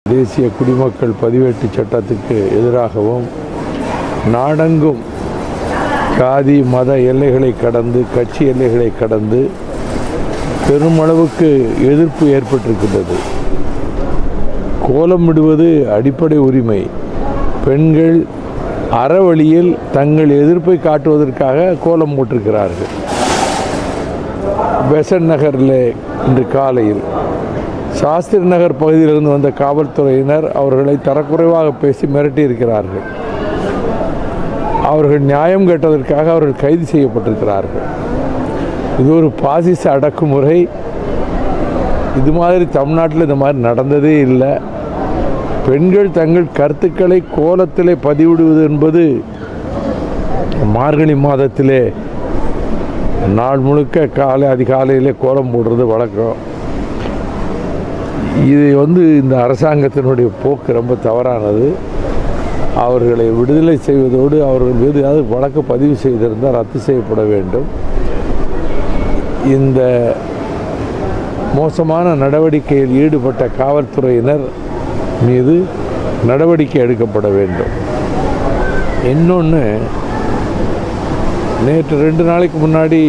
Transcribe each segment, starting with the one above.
தேசிய குடிமக்கள் பதிவேட்டு சட்டத்துக்கு எதிராகவும் நாடெங்கும் சாதி மத எல்லைகளை கடந்து கட்சி எல்லைகளை கடந்து பெருமளவுக்கு எதிர்ப்பு ஏற்பட்டிருக்கின்றது கோலமிடுவது அடிப்படை உரிமை பெண்கள் அறவழியில் தங்கள் எதிர்ப்பை காட்டுவதற்காக கோலம் போட்டிருக்கிறார்கள் பெசன் நகரில் இன்று காலையில் சாஸ்திரி நகர் பகுதியிலிருந்து வந்த காவல்துறையினர் அவர்களை தரக்குறைவாக பேசி மிரட்டியிருக்கிறார்கள் அவர்கள் நியாயம் கேட்டதற்காக அவர்கள் கைது செய்யப்பட்டிருக்கிறார்கள் இது ஒரு பாசிச அடக்குமுறை இது மாதிரி தமிழ்நாட்டில் இந்த மாதிரி நடந்ததே இல்லை பெண்கள் தங்கள் கருத்துக்களை கோலத்திலே பதிவிடுவது என்பது மார்கழி மாதத்திலே நாள் முழுக்க காலை அதிகாலையிலே கோலம் போடுறது வழக்கம் இது வந்து இந்த அரசாங்கத்தினுடைய போக்கு ரொம்ப தவறானது அவர்களை விடுதலை செய்வதோடு அவர்கள் மீது ஏதாவது வழக்கு பதிவு செய்திருந்தால் ரத்து செய்யப்பட வேண்டும் இந்த மோசமான நடவடிக்கையில் ஈடுபட்ட காவல்துறையினர் மீது நடவடிக்கை எடுக்கப்பட வேண்டும் இன்னொன்று நேற்று ரெண்டு நாளைக்கு முன்னாடி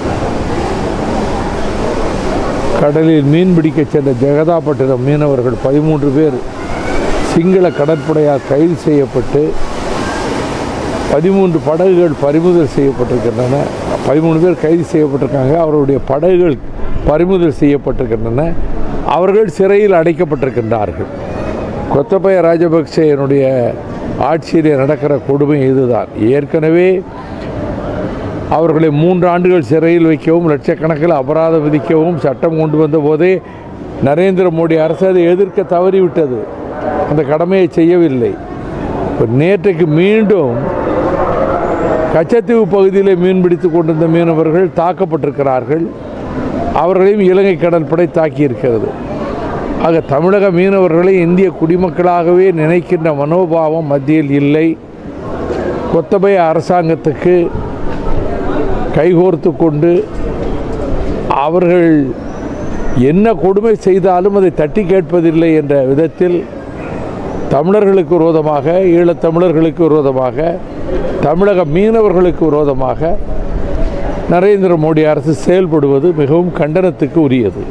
கடலில் மீன் பிடிக்க சென்ற ஜெகதாப்பட்டினம் மீனவர்கள் பதிமூன்று பேர் சிங்கள கடற்படையால் கைது செய்யப்பட்டு பதிமூன்று படகுகள் பறிமுதல் செய்யப்பட்டிருக்கின்றன பதிமூணு பேர் கைது செய்யப்பட்டிருக்காங்க அவருடைய படகுகள் பறிமுதல் செய்யப்பட்டிருக்கின்றன அவர்கள் சிறையில் அடைக்கப்பட்டிருக்கின்றார்கள் கொத்தபய ராஜபக்சேனுடைய ஆட்சியிலே நடக்கிற கொடுமை இதுதான் ஏற்கனவே அவர்களை மூன்று ஆண்டுகள் சிறையில் வைக்கவும் லட்சக்கணக்கில் அபராதம் விதிக்கவும் சட்டம் கொண்டு வந்த போதே நரேந்திர மோடி அரசு அதை எதிர்க்க தவறிவிட்டது அந்த கடமையை செய்யவில்லை இப்போ நேற்றைக்கு மீண்டும் கச்சத்தீவு பகுதியிலே மீன்பிடித்து கொண்டிருந்த மீனவர்கள் தாக்கப்பட்டிருக்கிறார்கள் அவர்களையும் இலங்கை கடற்படை தாக்கியிருக்கிறது ஆக தமிழக மீனவர்களை இந்திய குடிமக்களாகவே நினைக்கின்ற மனோபாவம் மத்தியில் இல்லை கொத்தபய அரசாங்கத்துக்கு கைகோர்த்து கொண்டு அவர்கள் என்ன கொடுமை செய்தாலும் அதை தட்டி கேட்பதில்லை என்ற விதத்தில் தமிழர்களுக்கு விரோதமாக ஈழத்தமிழர்களுக்கு விரோதமாக தமிழக மீனவர்களுக்கு விரோதமாக நரேந்திர மோடி அரசு செயல்படுவது மிகவும் கண்டனத்துக்கு உரியது